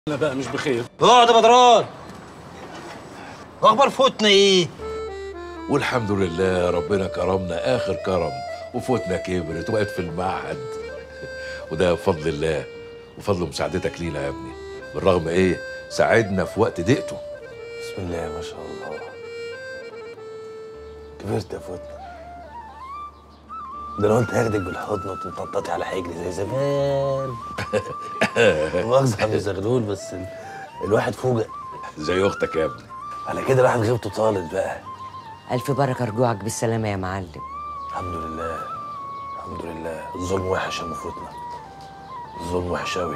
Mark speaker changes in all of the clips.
Speaker 1: انا بقى مش بخير
Speaker 2: اقعد يا بدران اخبار فوتنا ايه
Speaker 3: والحمد لله ربنا كرمنا اخر كرم وفوتنا كبرت وبقت في المعهد وده بفضل الله وفضل مساعدتك لينا يا ابني بالرغم ايه ساعدنا في وقت ضيقته
Speaker 2: بسم الله ما شاء الله كبرت يا فوتنا ده لو انت هاخدك بالحضن وتنططي على حجري زي زمان مؤاخذة يا عم زغلول بس ال... الواحد فوجئ
Speaker 3: زي اختك يا ابني
Speaker 2: على كده الواحد غيبته طالت بقى
Speaker 4: ألف بركة رجوعك بالسلامة يا معلم
Speaker 2: الحمد لله الحمد لله الظلم وحش يا ام فوتنا الظلم وحش قوي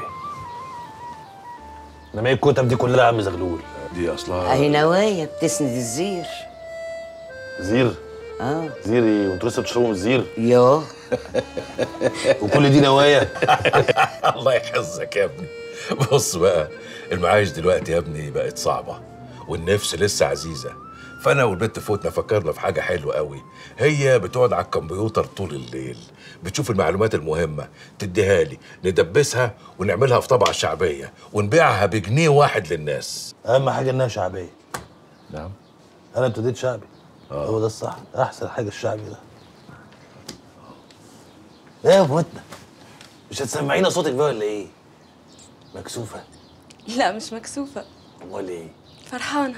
Speaker 2: انما ايه الكتب دي كلها يا عم زغلول
Speaker 3: دي اصلها
Speaker 4: أهي نوايا بتسند الزير
Speaker 2: زير
Speaker 4: اه
Speaker 2: زير ايه وانتوا لسه بتشربوا من الزير
Speaker 4: يوه
Speaker 2: وكل دي نوايا
Speaker 3: الله يحفظك يا ابني بص بقى المعايش دلوقتي يا ابني بقت صعبة والنفس لسه عزيزة فأنا والبنت فوتنا فكرنا في حاجة حلوة قوي هي بتقعد على الكمبيوتر طول الليل بتشوف المعلومات المهمة تديها لي ندبسها ونعملها في طبعة شعبية ونبيعها بجنيه واحد للناس
Speaker 2: اهم حاجه انها شعبيه
Speaker 3: نعم
Speaker 2: انا ابتديت شعبي آه. هو ده الصح احسن حاجه الشعبي ده ايه يا فوتنا مش هتسمعينا صوتك بقى ولا ايه مكسوفه
Speaker 5: لا مش مكسوفة
Speaker 2: امال ايه
Speaker 5: فرحانة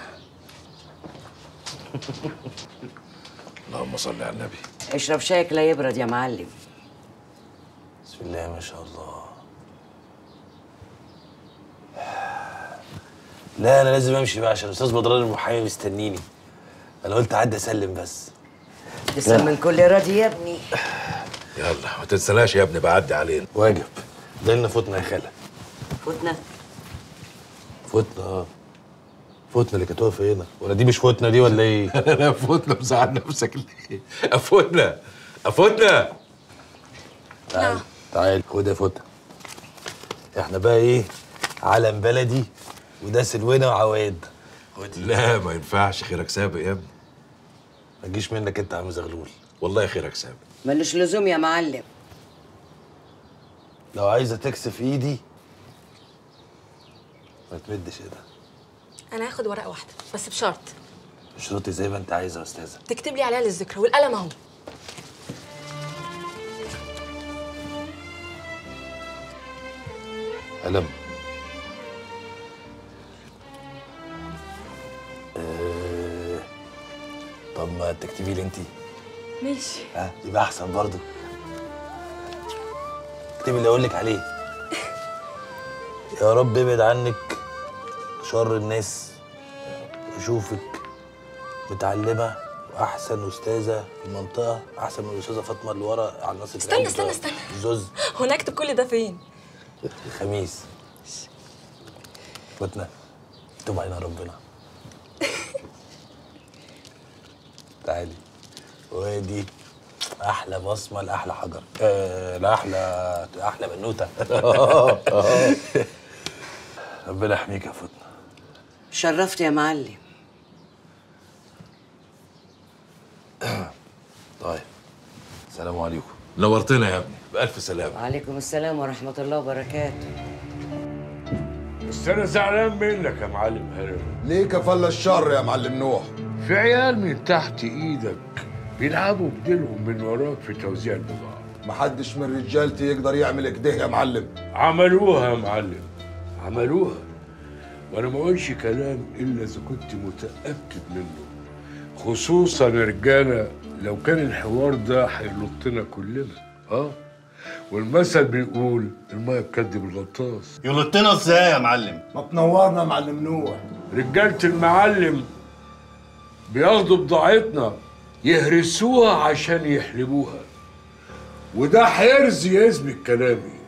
Speaker 3: اللهم صل على النبي
Speaker 4: اشرب شايك لا يبرد يا معلم
Speaker 2: بسم الله ما شاء الله لا انا لازم امشي بقى عشان الاستاذ بدران المحامي مستنيني انا قلت اعدي اسلم بس
Speaker 4: تسلم من كل راضي يا ابني
Speaker 3: يلا ما تنسناش يا ابني بعدي علينا
Speaker 2: واجب ده لنا فوتنا يا خاله
Speaker 4: فوتنا
Speaker 2: فوتنا اه فوتنا اللي كانت واقفه هنا ولا دي مش فوتنا دي ولا ايه
Speaker 3: انا فوتنا مزعل نفسك ليه افوتنا افوتنا
Speaker 2: تعال تعال خد يا فوتة احنا بقى ايه علم بلدي وده سلونا وعواد خد
Speaker 3: لا ما ينفعش خيرك سابق يا ابني
Speaker 2: ما تجيش منك انت يا عم زغلول
Speaker 3: والله خيرك سابق
Speaker 4: ملوش لزوم يا معلم
Speaker 2: لو عايزه تكسف ايدي ما تمدش ايدها
Speaker 5: أنا هاخد ورقة واحدة بس بشرط
Speaker 2: اشرطي زي ما انت عايزه يا استاذه
Speaker 5: تكتب لي عليها للذكرى والقلم أهو
Speaker 2: قلم آه، طب ما تكتبي لي انت
Speaker 5: ماشي
Speaker 2: ها يبقى احسن برضو اكتبي اللي اقول لك عليه يا رب ابعد عنك شر الناس واشوفك متعلمه واحسن استاذه في المنطقه احسن من الاستاذه فاطمه اللي ورا على الناصر
Speaker 5: استنى استنى استنى
Speaker 2: زوز
Speaker 5: هو أنا أكتب كل ده فين؟
Speaker 2: الخميس فتنا تب علينا ربنا تعالي وادي احلى بصمه لاحلى حجر آه لاحلى احلى بنوته ربنا يحميك يا فتنه
Speaker 4: شرفت يا معلم
Speaker 2: طيب السلام عليكم
Speaker 3: نورتنا يا ابني بألف سلامة
Speaker 4: وعليكم السلام ورحمة الله وبركاته
Speaker 6: بس انا زعلان منك يا معلم هرم
Speaker 7: ليه كفل الشر يا معلم نوح
Speaker 6: في عيال من تحت ايدك بيلعبوا بديلهم من وراك في توزيع البضاعه
Speaker 7: محدش من رجالتي يقدر يعمل كده يا معلم
Speaker 6: عملوها يا معلم عملوها وانا ما اقولش كلام الا اذا كنت متاكد منه خصوصا يا رجاله لو كان الحوار ده هيلطنا كلنا اه والمثل بيقول الميه بكدب الغطاس
Speaker 8: يلطنا ازاي يا معلم؟
Speaker 7: ما تنورنا يا معلم نوح
Speaker 6: رجالة المعلم بياخدوا بضاعتنا يهرسوها عشان يحلبوها وده حرز يثبت كلامي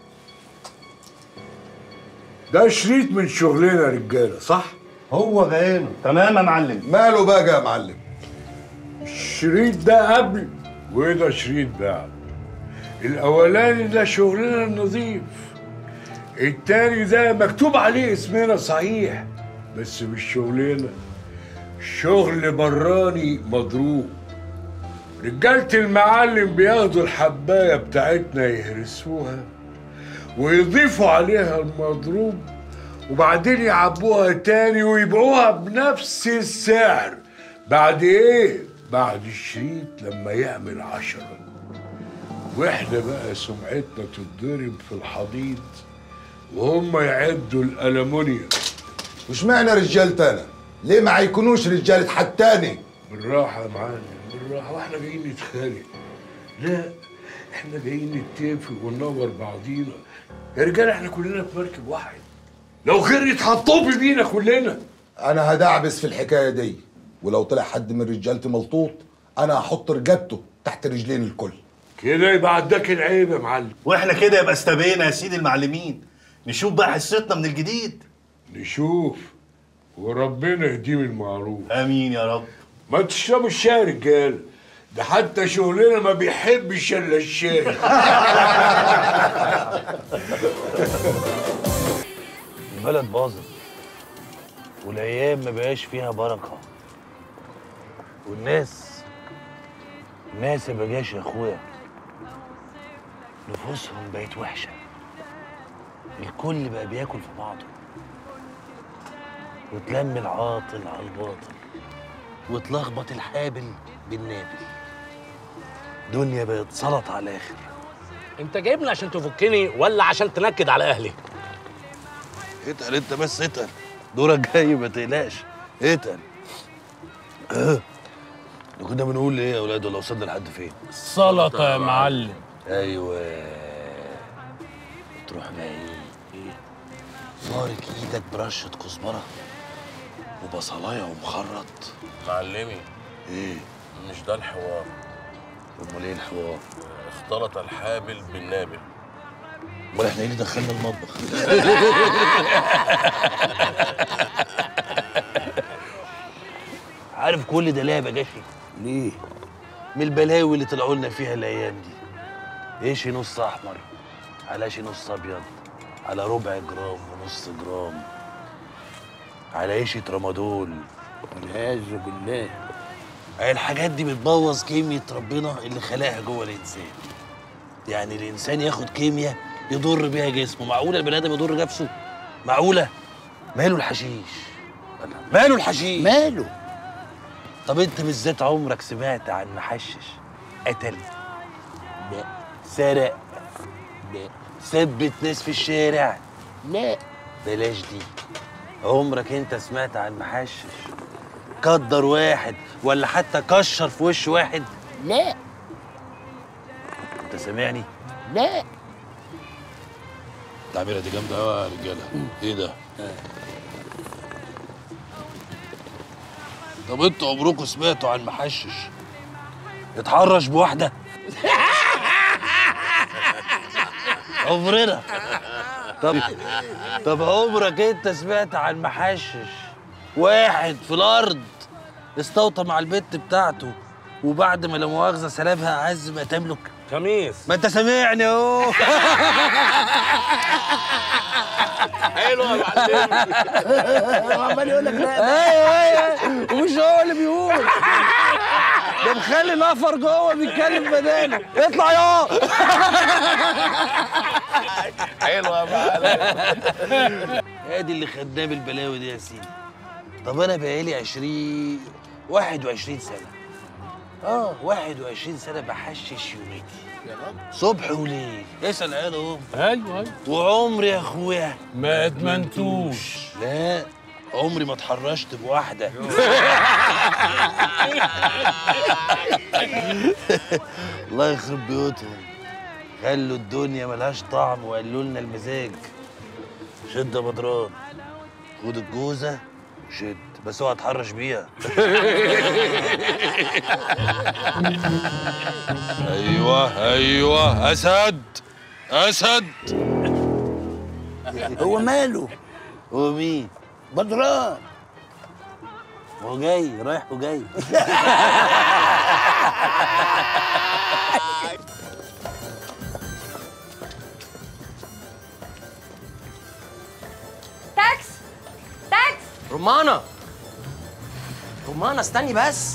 Speaker 6: ده شريط من شغلنا يا رجاله صح؟
Speaker 8: هو بعينه تمام يا معلم
Speaker 7: ماله بقى يا معلم
Speaker 6: الشريط ده قبل وده شريط بعد الاولاني ده شغلنا النظيف التاني ده مكتوب عليه اسمنا صحيح بس مش شغلنا شغل براني مضروب رجالة المعلم بياخدوا الحباية بتاعتنا يهرسوها ويضيفوا عليها المضروب وبعدين يعبوها تاني ويبيعوها بنفس السعر بعد ايه؟ بعد الشريط لما يعمل عشرة واحنا بقى سمعتنا تتضرب في الحضيض وهم يعدوا الألمونيوم
Speaker 7: وش معنى رجالتي انا ليه ما يكونوش رجالة حد تاني
Speaker 6: بالراحة يا معلم بالراحة واحنا جايين نتخانق لا احنا جايين نتفق وننور بعضينا يا رجال احنا كلنا في مركب واحد لو خير يتحطوا بينا كلنا
Speaker 7: انا هدعبس في الحكاية دي ولو طلع حد من رجالتي ملطوط انا هحط رجالته تحت رجلين الكل
Speaker 6: كده يبقى عداك العيب يا معلم
Speaker 8: واحنا كده يبقى استبينا يا سيدي المعلمين نشوف بقى حصتنا من الجديد
Speaker 6: نشوف وربنا يديم المعروف
Speaker 8: امين يا رب
Speaker 6: ما تشربوا الشاي يا رجال ده حتى شغلنا ما بيحبش الا الشاي
Speaker 2: البلد باظت والايام ما بقاش فيها بركه والناس الناس ما بقاش يا اخويا نفوسهم بقت وحشه الكل بقى بياكل في بعضه وتلم العاطل على الباطل وتلخبط الحابل بالنابل دنيا بقت سلط على الاخر
Speaker 1: انت جايبني عشان تفكني ولا عشان تنكد على اهلي
Speaker 2: اتقل انت بس اتقل دورك جاي ما تقلقش اتقل اه. كنا بنقول ايه يا اولاد ولا وصلنا لحد فين
Speaker 1: سلطه يا معلم
Speaker 2: ايوه تروح بقى ايه ايه فارك ايدك برشه كزبره وبصلايه ومخرط
Speaker 9: معلمي
Speaker 2: ايه
Speaker 9: مش ده الحوار
Speaker 2: امال ايه الحوار
Speaker 9: اختلط الحابل بالنابل
Speaker 2: امال احنا ايه اللي دخلنا المطبخ عارف كل ده ليه يا بجاشي ليه من البلاوي اللي طلعوا لنا فيها الايام دي ايش نص احمر على شي نص ابيض على ربع جرام ونص جرام على ايشة رمادول والعياذ بالله هي الحاجات دي بتبوظ كيمياء ربنا اللي خلقها جوه الانسان يعني الانسان ياخد كيمياء يضر بيها جسمه معقوله البني ادم يضر نفسه معقوله ماله الحشيش ماله الحشيش ماله طب انت بالذات عمرك سمعت عن محشش قتل لا سرق لا ثبت ناس في الشارع لا بلاش دي عمرك انت سمعت عن محشش قدر واحد ولا حتى كشر في وش واحد لا انت سامعني لا التعبيره دي جامده قوي يا رجاله ايه ده طب انتوا عمركم سمعتوا عن محشش اتحرش بواحده عمرنا طب طب عمرك انت سمعت عن محشش واحد في الارض استوطى مع البت بتاعته وبعد ما لا مؤاخذه سلبها اعز ما تملك
Speaker 1: خميس
Speaker 2: ما انت سامعني اهو
Speaker 1: حلو يا معلم
Speaker 2: عمال يقول لك لا ايوه ايوه ومش هو اللي بيقول ده مخلي نفر جوه بيتكلم بداله اطلع يا
Speaker 9: حلو يا معلم
Speaker 2: ادي اللي خدناه بالبلاوي دي يا سيدي طب انا بقالي 20 21 سنه اه 21 سنه بحشش يوميتي صبح وليل اسال عيال اهو
Speaker 1: ايوه ايوه
Speaker 2: وعمري يا اخويا
Speaker 1: ما ادمنتوش
Speaker 2: لا عمري ما اتحرشت بواحدة الله يخرب بيوتهم خلوا الدنيا ملهاش طعم وقالوا لنا المزاج شد يا بدران خد الجوزة وشد بس اوعى تحرش بيها ايوه ايوه اسد اسد هو ماله هو مين بدران هو جاي رايح وجاي
Speaker 5: تاكس تاكس
Speaker 10: رمانة رمانة استني بس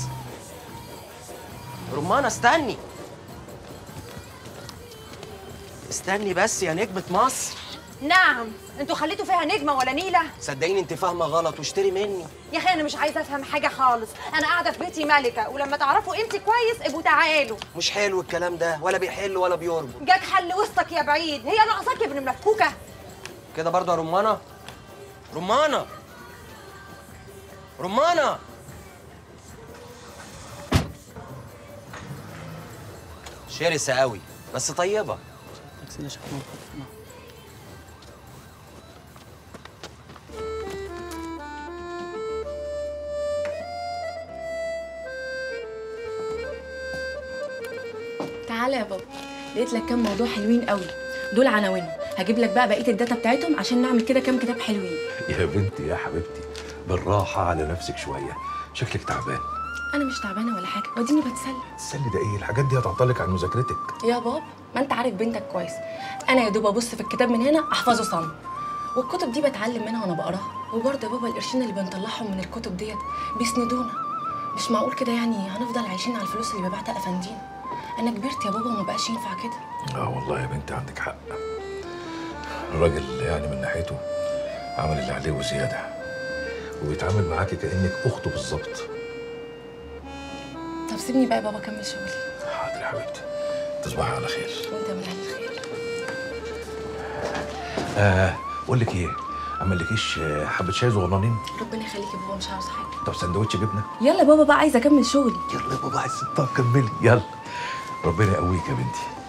Speaker 10: رمانة استني استني بس يا نجمة مصر
Speaker 5: نعم انتوا خليتوا فيها نجمه ولا نيله
Speaker 10: صدقيني انت فاهمه غلط واشتري مني
Speaker 5: يا اخي انا مش عايزه افهم حاجه خالص انا قاعده في بيتي ملكه ولما تعرفوا قيمتي كويس ابقوا تعالوا
Speaker 10: مش حلو الكلام ده ولا بيحل ولا بيربط
Speaker 5: جاك حل وسطك يا بعيد هي ناقصاك يا ابن ملفوكه
Speaker 10: كده برضه يا رمانه رمانه رمانه شرسه قوي بس طيبه
Speaker 11: تعالى يا بابا لقيت لك كام موضوع حلوين قوي دول عناوينهم هجيب لك بقى بقيه الداتا بتاعتهم عشان نعمل كده كام كتاب حلوين
Speaker 3: يا بنتي يا حبيبتي بالراحه على نفسك شويه شكلك تعبان
Speaker 11: انا مش تعبانه ولا حاجه وديني بتسلى
Speaker 3: تسلي ده ايه الحاجات دي هتعطلك عن مذاكرتك
Speaker 11: يا بابا ما انت عارف بنتك كويس انا يا دوب ابص في الكتاب من هنا احفظه صم والكتب دي بتعلم منها وانا بقراها وبرضه يا بابا القرشين اللي بنطلعهم من الكتب ديت بيسندونا مش معقول كده يعني هنفضل عايشين على الفلوس اللي ببعتها افندينا انا كبرت يا بابا وما بقاش ينفع كده
Speaker 3: اه والله يا بنتي عندك حق الراجل يعني من ناحيته عمل اللي عليه وزياده وبيتعامل معاكي كانك اخته بالظبط
Speaker 11: طب سيبني بقى يا بابا اكمل شغلي
Speaker 3: حاضر يا حبيبتي تصبحي على خير
Speaker 11: وانت من اهل الخير
Speaker 3: آه بقول لك ايه عملكيش آه، حبه شاي صغننين
Speaker 11: ربنا يخليك يا بابا مش عاوز حاجه
Speaker 3: طب سندوتش جبنه
Speaker 11: يلا بابا بقى عايزه اكمل شغلي
Speaker 3: يلا يا بابا عايز طب كملي يلا ربنا يقويك يا بنتي